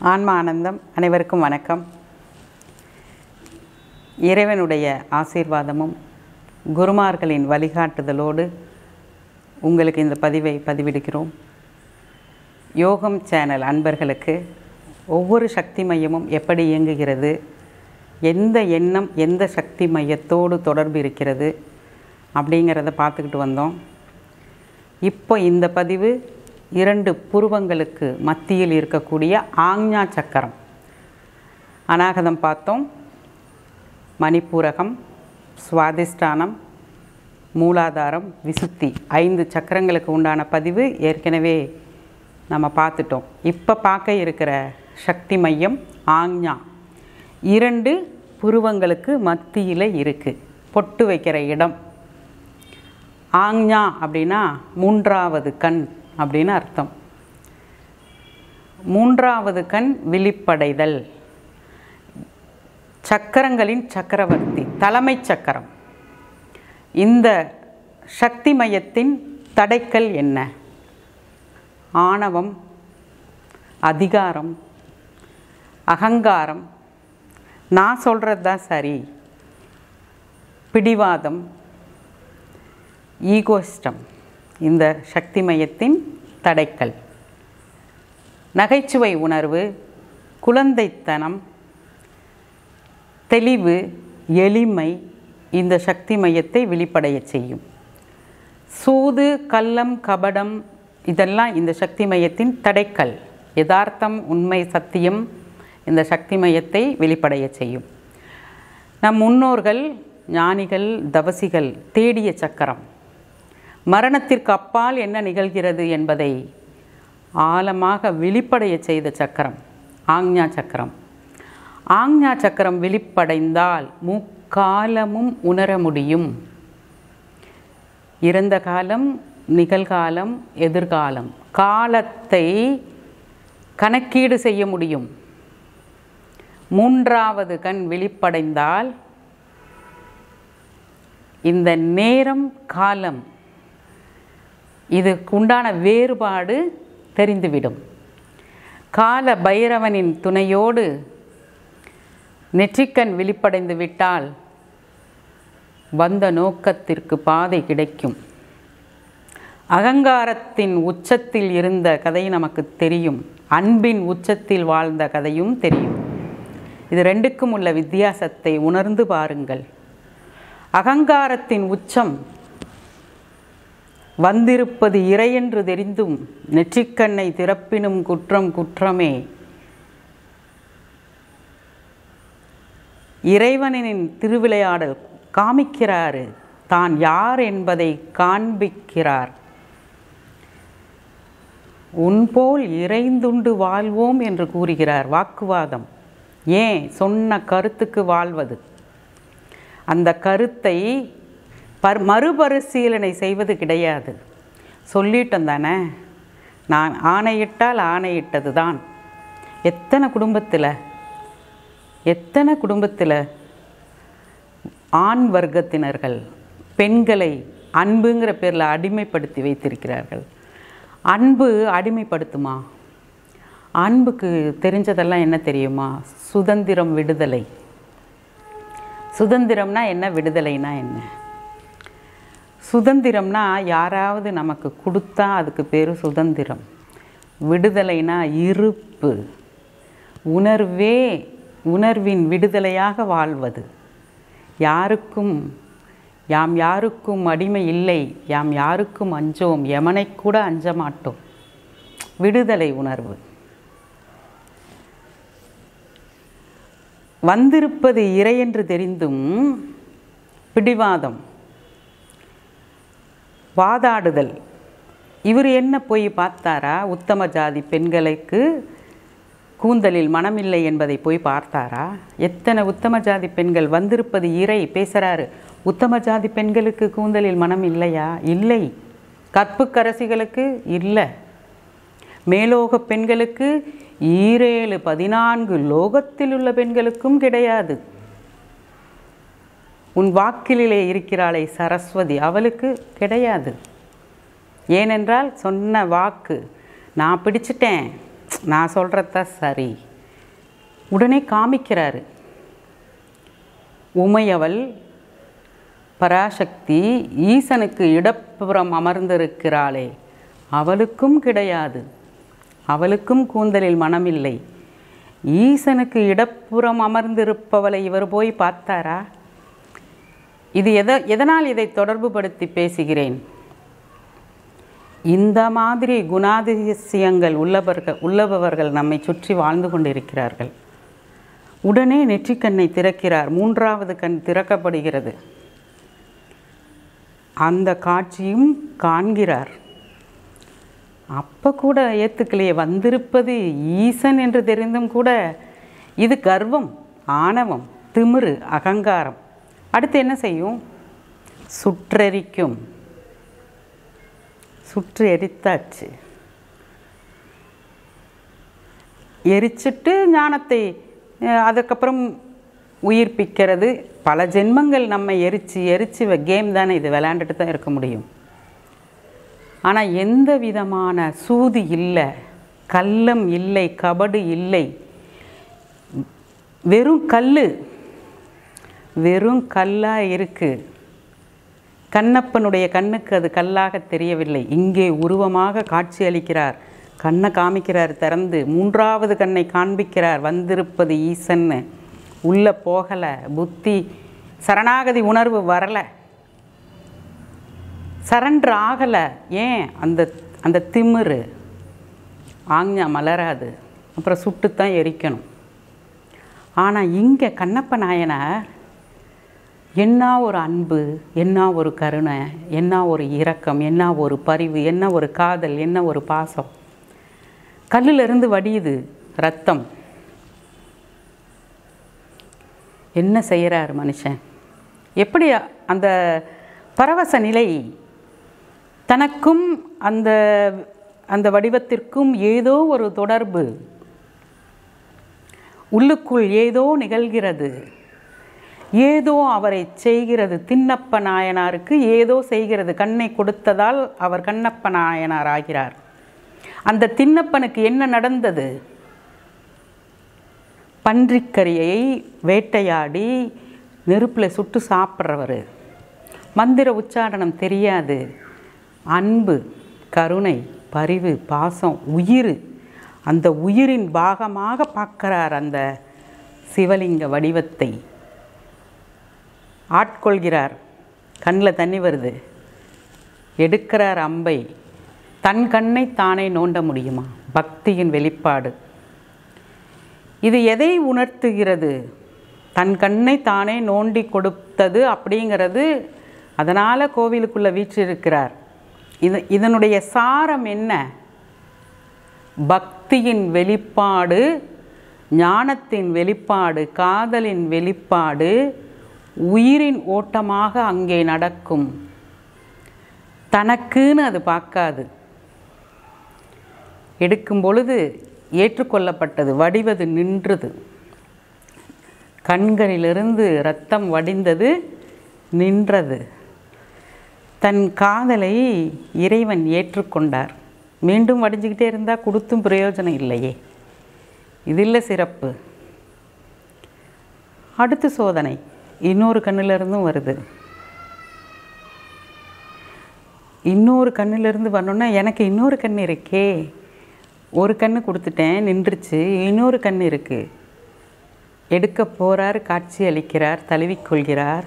ஆன்மா ஆனந்தம் அனைவருக்கும் வணக்கம் இறைவனுடைய ஆசீர்வாதமும் குருமார்களின் வழிகாட்டுதலோடு உங்களுக்கு இந்த பதிவை பதிவிடுகிறோம் யோகம் சேனல் அன்பர்களுக்கு ஒவ்வொரு சக்தி மையமும் எப்படி இயங்குகிறது எந்த எண்ணம் எந்த சக்தி மையத்தோடு தொடர்பு இருக்கிறது அப்படிங்கிறத பார்த்துக்கிட்டு வந்தோம் இப்போ இந்த பதிவு இரண்டு புருவங்களுக்கு மத்தியில் இருக்கக்கூடிய ஆக்ஞா சக்கரம் அநாகதம் பார்த்தோம் மணிப்பூரகம் சுவாதிஷ்டானம் மூலாதாரம் விசுத்தி ஐந்து சக்கரங்களுக்கு உண்டான பதிவு ஏற்கனவே நம்ம பார்த்துட்டோம் இப்போ பார்க்க இருக்கிற சக்தி மையம் ஆக்ஞா இரண்டு புருவங்களுக்கு மத்தியில் இருக்குது பொட்டு வைக்கிற இடம் ஆங்ஞா அப்படின்னா மூன்றாவது கண் அப்படின்னு அர்த்தம் மூன்றாவது கண் விழிப்படைதல் சக்கரங்களின் சக்கரவர்த்தி தலைமைச் சக்கரம் இந்த சக்தி மையத்தின் தடைக்கல் என்ன ஆணவம் அதிகாரம் அகங்காரம் நான் சொல்கிறது தான் சரி பிடிவாதம் ஈகோஸ்டம் இந்த சக்தி மையத்தின் தடைக்கல் நகைச்சுவை உணர்வு குழந்தைத்தனம் தெளிவு எளிமை இந்த சக்தி மையத்தை வெளிப்படையச் செய்யும் சூது கள்ளம் கபடம் இதெல்லாம் இந்த சக்தி மையத்தின் தடைக்கல் யதார்த்தம் உண்மை சத்தியம் இந்த சக்தி மையத்தை வெளிப்படையச் செய்யும் நம் முன்னோர்கள் ஞானிகள் தவசிகள் தேடிய சக்கரம் மரணத்திற்கு அப்பால் என்ன நிகழ்கிறது என்பதை ஆழமாக வெளிப்படைய செய்த சக்கரம் ஆக்ஞா சக்கரம் ஆக்ஞா சக்கரம் வெளிப்படைந்தால் முக்காலமும் உணர முடியும் இறந்த காலம் நிகழ்காலம் எதிர்காலம் காலத்தை கணக்கீடு செய்ய முடியும் மூன்றாவது கண் வெளிப்படைந்தால் இந்த நேரம் காலம் இதுக்கு உண்டான வேறுபாடு தெரிந்துவிடும் கால பைரவனின் துணையோடு நெற்றிக்கண் விழிப்படைந்து விட்டால் வந்த நோக்கத்திற்கு பாதை கிடைக்கும் அகங்காரத்தின் உச்சத்தில் இருந்த கதை நமக்கு தெரியும் அன்பின் உச்சத்தில் வாழ்ந்த கதையும் தெரியும் இது ரெண்டுக்கும் உள்ள வித்தியாசத்தை உணர்ந்து பாருங்கள் அகங்காரத்தின் உச்சம் வந்திருப்பது இறையென்று தெரிந்தும் நெற்றிக்கண்ணை திறப்பினும் குற்றம் குற்றமே இறைவனின் திருவிளையாடல் காமிக்கிறாரு தான் யார் என்பதை காண்பிக்கிறார் உன்போல் இறைந்துண்டு வாழ்வோம் என்று கூறுகிறார் வாக்குவாதம் ஏன் சொன்ன கருத்துக்கு வாழ்வது அந்த கருத்தை பர் மறுபரிசீலனை செய்வது கிடையாது சொல்லிட்டோம் தானே நான் ஆணையிட்டால் ஆணையிட்டது தான் எத்தனை குடும்பத்தில் எத்தனை குடும்பத்தில் ஆண் வர்க்கத்தினர்கள் பெண்களை அன்புங்கிற பேரில் அடிமைப்படுத்தி வைத்திருக்கிறார்கள் அன்பு அடிமைப்படுத்துமா அன்புக்கு தெரிஞ்சதெல்லாம் என்ன தெரியுமா சுதந்திரம் விடுதலை சுதந்திரம்னா என்ன விடுதலைனா என்ன சுதந்திரம்னா யாராவது நமக்கு கொடுத்தா அதுக்கு பேர் சுதந்திரம் விடுதலைனா இருப்பு உணர்வே உணர்வின் விடுதலையாக வாழ்வது யாருக்கும் யாம் யாருக்கும் அடிமை இல்லை யாம் யாருக்கும் அஞ்சோம் யமனை கூட அஞ்ச மாட்டோம் விடுதலை உணர்வு வந்திருப்பது இறையென்று தெரிந்தும் பிடிவாதம் வாதாடுதல் இவர் என்ன போய் பார்த்தாரா உத்தம ஜாதி பெண்களுக்கு கூந்தலில் மனமில்லை என்பதை போய் பார்த்தாரா எத்தனை உத்தம ஜாதி பெண்கள் வந்திருப்பது இறை பேசுகிறாரு உத்தம ஜாதி பெண்களுக்கு கூந்தலில் மனம் இல்லையா இல்லை கற்புக்கரசிகளுக்கு இல்லை மேலோக பெண்களுக்கு ஈரேழு பதினான்கு லோகத்தில் உள்ள பெண்களுக்கும் கிடையாது உன் வாக்கிலே இருக்கிறாளே சரஸ்வதி அவளுக்கு கிடையாது ஏனென்றால் சொன்ன வாக்கு நான் பிடிச்சிட்டேன் நான் சொல்கிறது தான் சரி உடனே காமிக்கிறாரு உமையவள் பராசக்தி ஈசனுக்கு இடப்புறம் அமர்ந்திருக்கிறாளே அவளுக்கும் கிடையாது அவளுக்கும் கூந்தலில் மனமில்லை ஈசனுக்கு இடப்புறம் அமர்ந்திருப்பவளை இவர் போய் பார்த்தாரா இது எத எதனால் இதை தொடர்புபடுத்தி பேசுகிறேன் இந்த மாதிரி குணாதிசயங்கள் உள்ளவர்கள் உள்ளவர்கள் நம்மை சுற்றி வாழ்ந்து கொண்டிருக்கிறார்கள் உடனே நெற்றிக்கண்ணை திறக்கிறார் மூன்றாவது கண் திறக்கப்படுகிறது அந்த காட்சியும் காண்கிறார் அப்போ கூட ஏத்துக்கலையே வந்திருப்பது ஈசன் என்று தெரிந்தும் கூட இது கர்வம் ஆணவம் திமிரு அகங்காரம் அடுத்து என்ன செய்யும் சுற்றெரிக்கும் சுற்று எரித்தாச்சு எரிச்சிட்டு ஞானத்தை அஹ், அதுக்கப்புறம் உயிர்ப்பிக்கிறது பல ஜென்மங்கள் நம்ம எரிச்சு எரிச்சு கேம் தானே இது விளையாண்டுட்டு தான் இருக்க முடியும் ஆனால் எந்த விதமான சூது இல்லை கள்ளம் இல்லை கபடு இல்லை வெறும் கல் வெறும் கல்லாக இருக்குது கண்ணப்பனுடைய கண்ணுக்கு அது கல்லாக தெரியவில்லை இங்கே உருவமாக காட்சி அளிக்கிறார் கண்ணை காமிக்கிறார் திறந்து மூன்றாவது கண்ணை காண்பிக்கிறார் வந்திருப்பது ஈசன்னு உள்ளே போகலை புத்தி சரணாகதி உணர்வு வரலை சரண்டர் ஆகலை ஏன் அந்த அந்த திமிரு ஆஞ்ஞா மலராது அப்புறம் சுட்டுத்தான் எரிக்கணும் ஆனால் இங்கே கண்ணப்ப நாயனார் என்ன ஒரு அன்பு என்ன ஒரு கருணை என்ன ஒரு இரக்கம் என்ன ஒரு பரிவு என்ன ஒரு காதல் என்ன ஒரு பாசம் கல்லிலிருந்து வடியுது ரத்தம் என்ன செய்கிறார் மனுஷன் எப்படி அந்த பரவச நிலை தனக்கும் அந்த அந்த வடிவத்திற்கும் ஏதோ ஒரு தொடர்பு உள்ளுக்குள் ஏதோ நிகழ்கிறது ஏதோ அவரை செய்கிறது திண்ணப்ப நாயனாருக்கு ஏதோ செய்கிறது கண்ணை கொடுத்ததால் அவர் கண்ணப்ப நாயனார் ஆகிறார் அந்த திண்ணப்பனுக்கு என்ன நடந்தது பன்றிக்கறியை வேட்டையாடி நெருப்பில் சுட்டு சாப்பிட்றவர் மந்திர உச்சாரணம் தெரியாது அன்பு கருணை பரிவு பாசம் உயிர் அந்த உயிரின் பாகமாக பார்க்கிறார் அந்த சிவலிங்க வடிவத்தை ஆட்கொள்கிறார் கண்ணில் தண்ணி வருது எடுக்கிறார் அம்பை தன் கண்ணை தானே நோண்ட முடியுமா பக்தியின் வெளிப்பாடு இது எதை உணர்த்துகிறது தன் கண்ணை தானே நோண்டி கொடுத்தது அப்படிங்கிறது அதனால் கோவிலுக்குள்ளே வீற்றிருக்கிறார் இது இதனுடைய சாரம் என்ன பக்தியின் வெளிப்பாடு ஞானத்தின் வெளிப்பாடு காதலின் வெளிப்பாடு உயிரின் ஓட்டமாக அங்கே நடக்கும் தனக்குன்னு அது பார்க்காது எடுக்கும் பொழுது ஏற்றுக்கொள்ளப்பட்டது வடிவது நின்றது கண்களிலிருந்து இரத்தம் வடிந்தது நின்றது தன் காதலை இறைவன் ஏற்றுக்கொண்டார் மீண்டும் வடிஞ்சுக்கிட்டே இருந்தால் கொடுத்தும் பிரயோஜனம் இல்லையே இதில்ல சிறப்பு அடுத்து சோதனை இன்னொரு கண்ணிலிருந்தும் வருது இன்னொரு கண்ணிலிருந்து வரணுன்னா எனக்கு இன்னொரு கண் இருக்கே ஒரு கண்ணு கொடுத்துட்டேன் நின்றுச்சு இன்னொரு கண் இருக்குது எடுக்க போகிறார் காட்சி அளிக்கிறார் தழுவிக்கொள்கிறார்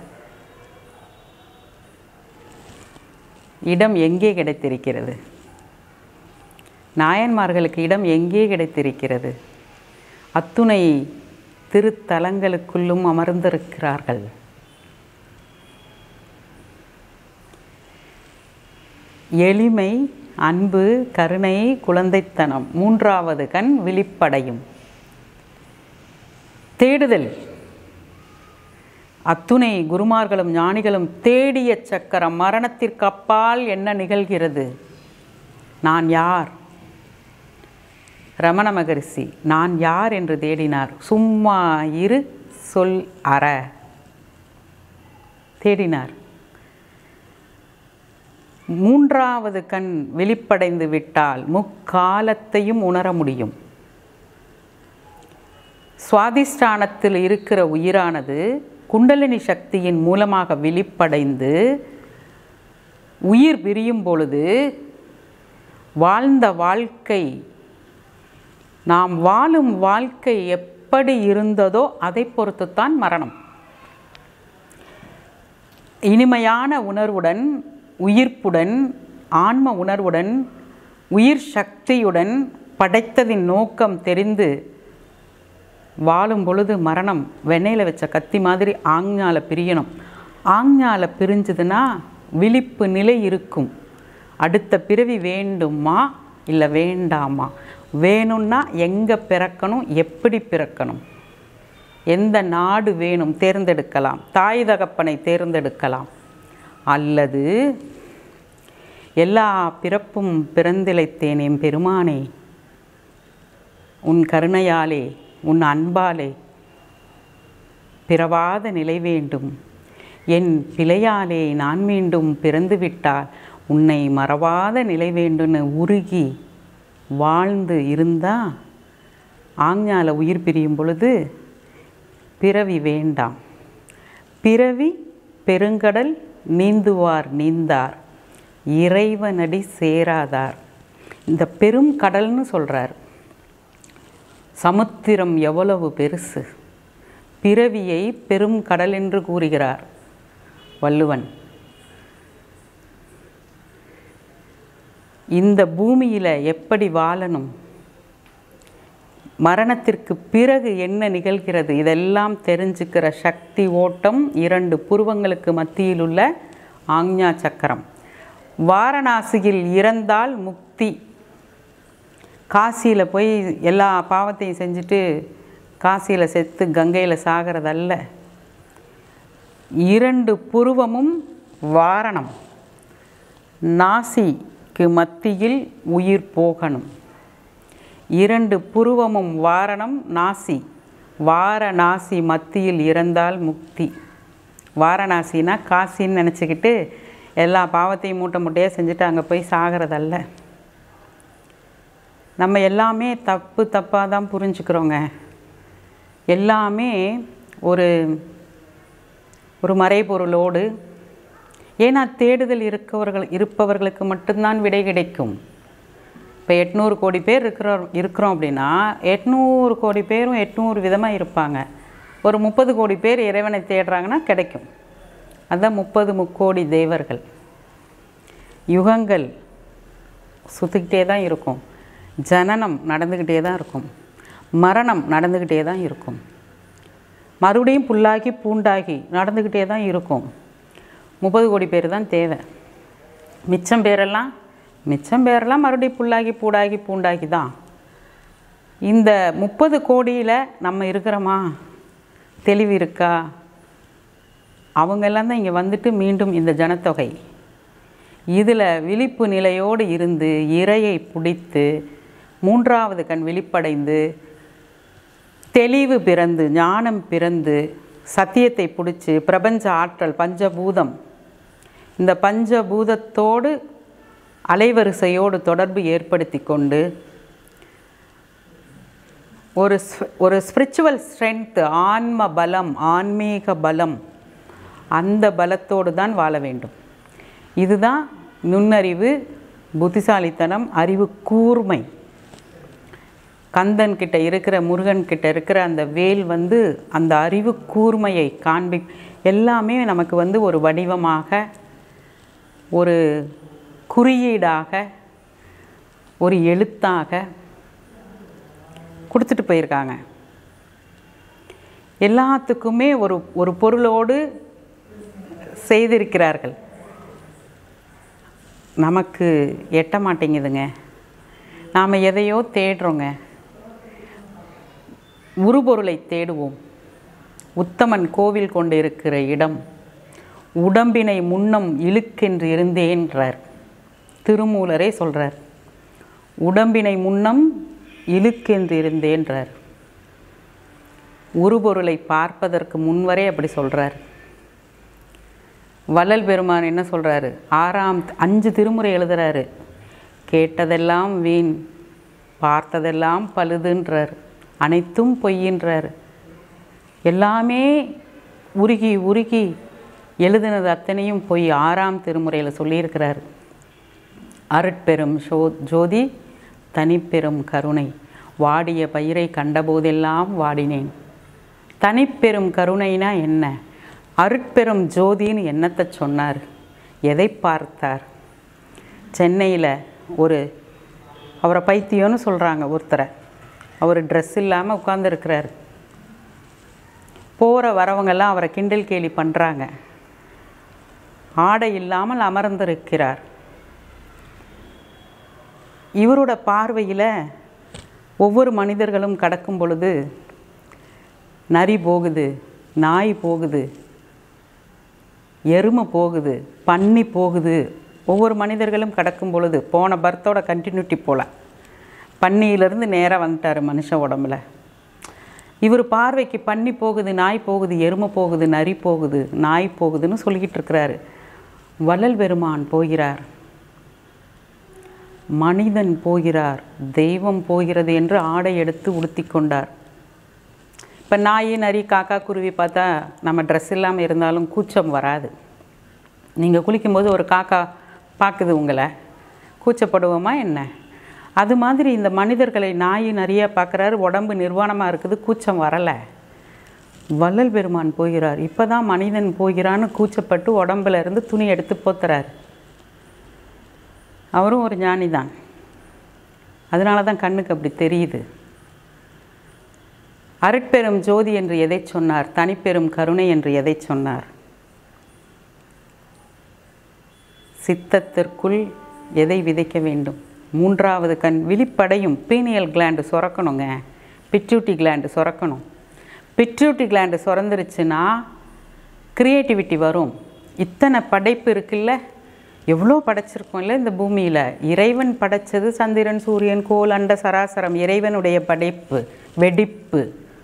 இடம் எங்கே கிடைத்திருக்கிறது நாயன்மார்களுக்கு இடம் எங்கே கிடைத்திருக்கிறது அத்துணை திருத்தலங்களுக்குள்ளும் அமர்ந்திருக்கிறார்கள் எளிமை அன்பு கருணை குழந்தைத்தனம் மூன்றாவது கண் விழிப்படையும் தேடுதல் அத்துணை குருமார்களும் ஞானிகளும் தேடிய சக்கரம் மரணத்திற்கு அப்பால் என்ன நிகழ்கிறது நான் யார் ரமண மகரிஷி நான் யார் என்று தேடினார் சும்மா இரு சொல் அற தேடினார் மூன்றாவது கண் வெளிப்படைந்து விட்டால் முக்காலத்தையும் உணர முடியும் சுவாதிஷ்டானத்தில் இருக்கிற உயிரானது குண்டலினி சக்தியின் மூலமாக விழிப்படைந்து உயிர் பிரியும் பொழுது வாழ்ந்த வாழ்க்கை நாம் வாழும் வாழ்க்கை எப்படி இருந்ததோ அதை பொறுத்துத்தான் மரணம் இனிமையான உணர்வுடன் உயிர்ப்புடன் ஆன்ம உணர்வுடன் உயிர் சக்தியுடன் படைத்ததின் நோக்கம் தெரிந்து வாழும் பொழுது மரணம் வெண்ணெயில் வச்ச கத்தி மாதிரி ஆஞ்ஞால பிரியணும் ஆஞ்ஞால பிரிஞ்சுதுன்னா விழிப்பு நிலை இருக்கும் அடுத்த பிறவி வேண்டுமா இல்லை வேண்டாமா வேணும்னா எங்கே பிறக்கணும் எப்படி பிறக்கணும் எந்த நாடு வேணும் தேர்ந்தெடுக்கலாம் தாய் தகப்பனை தேர்ந்தெடுக்கலாம் அல்லது எல்லா பிறப்பும் பிறந்திழைத்தேனே பெருமானே உன் கருணையாலே உன் அன்பாலே பிறவாத நிலை வேண்டும் என் பிழையாலே நான் மீண்டும் பிறந்து விட்டால் உன்னை மறவாத நிலை வேண்டும்னு உருகி வாழ்ந்து இருந்தா ஆஞ்ஞால உயிர் பிரியும் பொழுது பிறவி வேண்டாம் பிறவி பெருங்கடல் நீந்துவார் நீந்தார் இறைவனடி சேராதார் இந்த பெரும் கடல்னு சொல்கிறார் சமுத்திரம் எவ்வளவு பெருசு பிறவியை பெரும் கடல் என்று கூறுகிறார் வள்ளுவன் இந்த பூமியில் எப்படி வாழணும் மரணத்திற்கு பிறகு என்ன நிகழ்கிறது இதெல்லாம் தெரிஞ்சுக்கிற சக்தி ஓட்டம் இரண்டு புருவங்களுக்கு மத்தியில் உள்ள ஆக்ஞா சக்கரம் வாரணாசியில் இறந்தால் முக்தி காசியில் போய் எல்லா பாவத்தையும் செஞ்சுட்டு காசியில் செத்து கங்கையில் சாகிறதல்ல இரண்டு புருவமும் வாரணம் நாசிக்கு மத்தியில் உயிர் போகணும் இரண்டு புருவமும் வாரணம் நாசி வாரணாசி மத்தியில் இறந்தால் முக்தி வாரணாசினா காசின்னு நினச்சிக்கிட்டு எல்லா பாவத்தையும் மூட்டை மூட்டையாக செஞ்சுட்டு அங்கே போய் சாகிறதல்ல நம்ம எல்லாமே தப்பு தப்பாக தான் புரிஞ்சுக்கிறோங்க எல்லாமே ஒரு ஒரு மறைபொருளோடு ஏன்னா தேடுதல் இருக்கவர்கள் இருப்பவர்களுக்கு மட்டும்தான் விடை கிடைக்கும் இப்போ எட்நூறு கோடி பேர் இருக்கிறோம் இருக்கிறோம் அப்படின்னா எட்நூறு கோடி பேரும் எட்நூறு விதமாக இருப்பாங்க ஒரு முப்பது கோடி பேர் இறைவனை தேடுறாங்கன்னா கிடைக்கும் அதுதான் முப்பது முக்கோடி தேவர்கள் யுகங்கள் சுற்றிக்கிட்டே தான் இருக்கும் ஜனனம் நடந்துக்கிட்டே தான் இருக்கும் மரணம் நடந்துக்கிட்டே தான் இருக்கும் மறுபடியும் புல்லாகி பூண்டாகி நடந்துக்கிட்டே தான் இருக்கும் முப்பது கோடி பேர் தான் தேவை மிச்சம் பேரெல்லாம் மிச்சம் பேரெல்லாம் மறுபடியும் புல்லாகி பூடாகி பூண்டாகி தான் இந்த முப்பது கோடியில் நம்ம இருக்கிறோமா தெளிவு இருக்கா அவங்கெல்லாம் தான் இங்கே வந்துட்டு மீண்டும் இந்த ஜனத்தொகை இதில் விழிப்பு நிலையோடு இருந்து இறையை பிடித்து மூன்றாவது கண் விழிப்படைந்து தெளிவு பிறந்து ஞானம் பிறந்து சத்தியத்தை பிடிச்சி பிரபஞ்ச ஆற்றல் பஞ்சபூதம் இந்த பஞ்சபூதத்தோடு அலைவரிசையோடு தொடர்பு ஏற்படுத்தி கொண்டு ஒரு ஸ்வ- ஒரு ஸ்பிரிச்சுவல் ஸ்ட்ரென்த் ஆன்ம பலம் ஆன்மீக பலம் அந்த பலத்தோடு தான் வாழ வேண்டும் இதுதான் நுண்ணறிவு புத்திசாலித்தனம் அறிவு கூர்மை கந்தன் கிட்ட இருக்கிற முருகன் கிட்ட இருக்கிற அந்த வேல் வந்து அந்த அறிவு கூர்மையை காண்பி எல்லாமே நமக்கு வந்து ஒரு வடிவமாக ஒரு குறியீடாக ஒரு எழுத்தாக கொடுத்துட்டு போயிருக்காங்க எல்லாத்துக்குமே ஒரு ஒரு பொருளோடு செய்திருக்கிறார்கள் நமக்கு எட்ட மாட்டேங்குதுங்க நாம் எதையோ தேடுறோங்க உருபொருளை தேடுவோம் உத்தமன் கோவில் கொண்டிருக்கிற இடம் உடம்பினை முன்னம் இழுக்கென்று இருந்தேன்றார் திருமூலரே சொல்கிறார் உடம்பினை முன்னம் இழுக்கென்று இருந்தேன்றார் உருபொருளை பார்ப்பதற்கு முன்வரே அப்படி சொல்கிறார் வள்ளல் பெருமான் என்ன சொல்கிறாரு ஆறாம் அஞ்சு திருமுறை எழுதுறாரு கேட்டதெல்லாம் வீண் பார்த்ததெல்லாம் பழுதுன்றார் அனைத்தும் பொய்யின்றார் எல்லாமே உருகி உருகி எழுதினது அத்தனையும் பொய் ஆறாம் திருமுறையில் சொல்லியிருக்கிறார் அருட்பெரும் சோ ஜோதி தனிப்பெரும் கருணை வாடிய பயிரை கண்டபோதெல்லாம் வாடினேன் தனிப்பெரும் கருணைனா என்ன அருட்பெரும் ஜோதின்னு என்னத்தை சொன்னார் எதை பார்த்தார் சென்னையில் ஒரு அவரை பைத்தியம்னு சொல்கிறாங்க ஒருத்தரை அவர் ட்ரெஸ் இல்லாமல் உட்காந்துருக்கிறார் போகிற வரவங்கெல்லாம் அவரை கிண்டல் கேலி பண்ணுறாங்க ஆடை இல்லாமல் அமர்ந்திருக்கிறார் இவரோட பார்வையில் ஒவ்வொரு மனிதர்களும் கடக்கும் பொழுது நரி போகுது நாய் போகுது எருமை போகுது பன்னி போகுது ஒவ்வொரு மனிதர்களும் கடக்கும் பொழுது போன பர்த்தோட கண்டினியூட்டி போல பன்னியிலிருந்து நேராக வந்துட்டார் மனுஷ உடம்புல இவர் பார்வைக்கு பன்னி போகுது நாய் போகுது எருமை போகுது நரி போகுது நாய் போகுதுன்னு சொல்லிக்கிட்டு இருக்கிறாரு வள்ளல் பெருமான் போகிறார் மனிதன் போகிறார் தெய்வம் போகிறது என்று ஆடை எடுத்து உடுத்தி கொண்டார் இப்போ நாய் நரி காக்கா குருவி பார்த்தா நம்ம ட்ரெஸ் இல்லாமல் இருந்தாலும் கூச்சம் வராது நீங்கள் குளிக்கும்போது ஒரு காக்கா பார்க்குது உங்களை கூச்சப்படுவோமா என்ன அது மாதிரி இந்த மனிதர்களை நாய் நிறைய பார்க்குறாரு உடம்பு நிர்வாணமாக இருக்குது கூச்சம் வரலை வள்ளல் பெருமான் போகிறார் இப்போ தான் மனிதன் போகிறான்னு கூச்சப்பட்டு உடம்புல இருந்து துணி எடுத்து போத்துறாரு அவரும் ஒரு ஞானி தான் அதனால தான் கண்ணுக்கு அப்படி தெரியுது அருட்பெரும் ஜோதி என்று எதை சொன்னார் தனிப்பெரும் கருணை என்று எதை சொன்னார் சித்தத்திற்குள் எதை விதைக்க வேண்டும் மூன்றாவது கண் விழிப்படையும் பீனியல் கிளாண்டு சுரக்கணுங்க பிட்யூட்டி கிளாண்டு சுரக்கணும் பிட்யூட்டி கிளாண்டு சுரந்துருச்சுன்னா க்ரியேட்டிவிட்டி வரும் இத்தனை படைப்பு இருக்குல்ல எவ்வளோ படைச்சிருக்கோம்ல இந்த பூமியில் இறைவன் படைச்சது சந்திரன் சூரியன் கோல் அண்ட சராசரம் இறைவனுடைய படைப்பு வெடிப்பு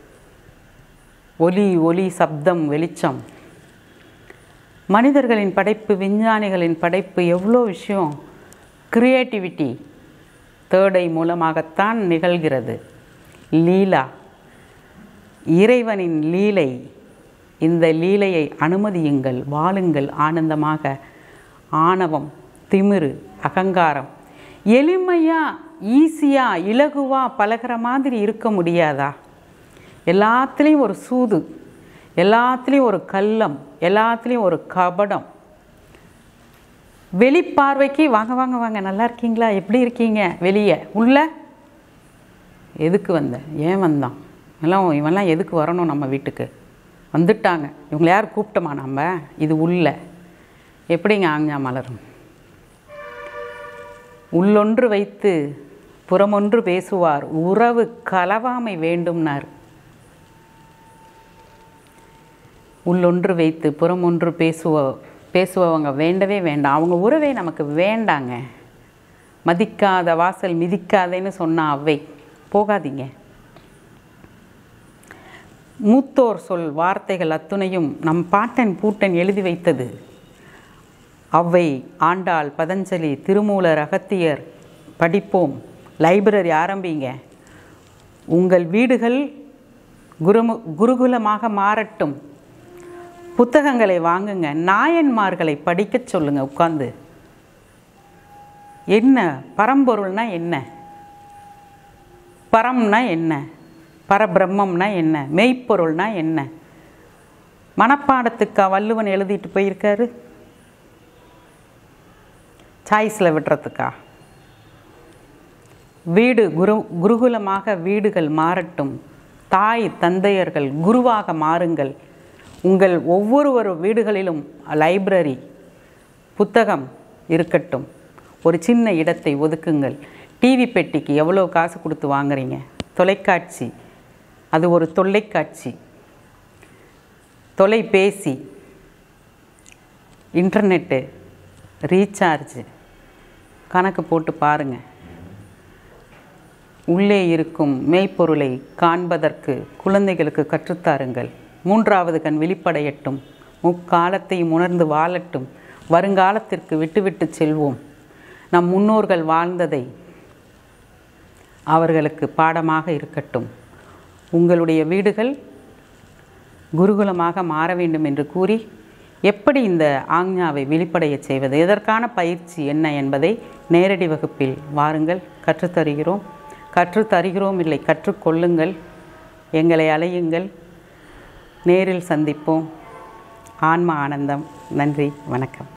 ஒலி ஒலி சப்தம் வெளிச்சம் மனிதர்களின் படைப்பு விஞ்ஞானிகளின் படைப்பு எவ்வளோ விஷயம் கிரியேட்டிவிட்டி தேர்டை மூலமாகத்தான் நிகழ்கிறது லீலா இறைவனின் லீலை இந்த லீலையை அனுமதியுங்கள் வாழுங்கள் ஆனந்தமாக ஆணவம் திமிரு அகங்காரம் எளிமையாக ஈஸியாக இலகுவாக பழகிற மாதிரி இருக்க முடியாதா எல்லாத்துலேயும் ஒரு சூது எல்லாத்துலேயும் ஒரு கள்ளம் எல்லாத்துலேயும் ஒரு கபடம் வெளிப்பார்வைக்கு வாங்க வாங்க வாங்க நல்லா இருக்கீங்களா எப்படி இருக்கீங்க வெளியே உள்ள எதுக்கு வந்த ஏன் வந்தான் எல்லாம் இவன்லாம் எதுக்கு வரணும் நம்ம வீட்டுக்கு வந்துட்டாங்க இவங்களை யார் கூப்பிட்டோமா நம்ம இது உள்ள எப்படிங்க ஆஞ்ஞா மலரும் உள்ளொன்று வைத்து புறமொன்று பேசுவார் உறவு கலவாமை வேண்டும்னார் உள்ளொன்று வைத்து புறமொன்று பேசுவ பேசுபவங்க வேண்டவே வேண்டாம் அவங்க உறவே நமக்கு வேண்டாங்க மதிக்காத வாசல் மிதிக்காதேன்னு சொன்ன அவை போகாதீங்க மூத்தோர் சொல் வார்த்தைகள் அத்துணையும் நம் பாட்டன் பூட்டன் எழுதி வைத்தது அவ்வை ஆண்டாள் பதஞ்சலி திருமூலர் அகத்தியர் படிப்போம் லைப்ரரி ஆரம்பிங்க உங்கள் வீடுகள் குருமு குருகுலமாக மாறட்டும் புத்தகங்களை வாங்குங்க நாயன்மார்களை படிக்கச் சொல்லுங்க உட்காந்து என்ன பரம்பொருள்னா என்ன பரம்னா என்ன பரபிரம்மம்னா என்ன மெய்ப்பொருள்னா என்ன மனப்பாடத்துக்கா வள்ளுவன் எழுதிட்டு போயிருக்காரு சாய்ஸில் விடுறதுக்கா வீடு குரு குருகுலமாக வீடுகள் மாறட்டும் தாய் தந்தையர்கள் குருவாக மாறுங்கள் உங்கள் ஒவ்வொருவர் வீடுகளிலும் லைப்ரரி புத்தகம் இருக்கட்டும் ஒரு சின்ன இடத்தை ஒதுக்குங்கள் டிவி பெட்டிக்கு எவ்வளோ காசு கொடுத்து வாங்குறீங்க தொலைக்காட்சி அது ஒரு தொல்லைக்காட்சி தொலைபேசி இன்டர்நெட்டு ரீசார்ஜ் கணக்கு போட்டு பாருங்கள் உள்ளே இருக்கும் மெய்ப்பொருளை காண்பதற்கு குழந்தைகளுக்கு கற்றுத்தாருங்கள் மூன்றாவது கண் வெளிப்படையட்டும் முக்காலத்தையும் உணர்ந்து வாழட்டும் வருங்காலத்திற்கு விட்டுவிட்டு செல்வோம் நம் முன்னோர்கள் வாழ்ந்ததை அவர்களுக்கு பாடமாக இருக்கட்டும் உங்களுடைய வீடுகள் குருகுலமாக மாற வேண்டும் என்று கூறி எப்படி இந்த ஆக்ஞாவை வெளிப்படையச் செய்வது இதற்கான பயிற்சி என்ன என்பதை நேரடி வகுப்பில் வாருங்கள் கற்றுத்தருகிறோம் கற்றுத்தருகிறோம் இல்லை கற்றுக்கொள்ளுங்கள் எங்களை அலையுங்கள் நேரில் சந்திப்போம் ஆன்ம ஆனந்தம் நன்றி வணக்கம்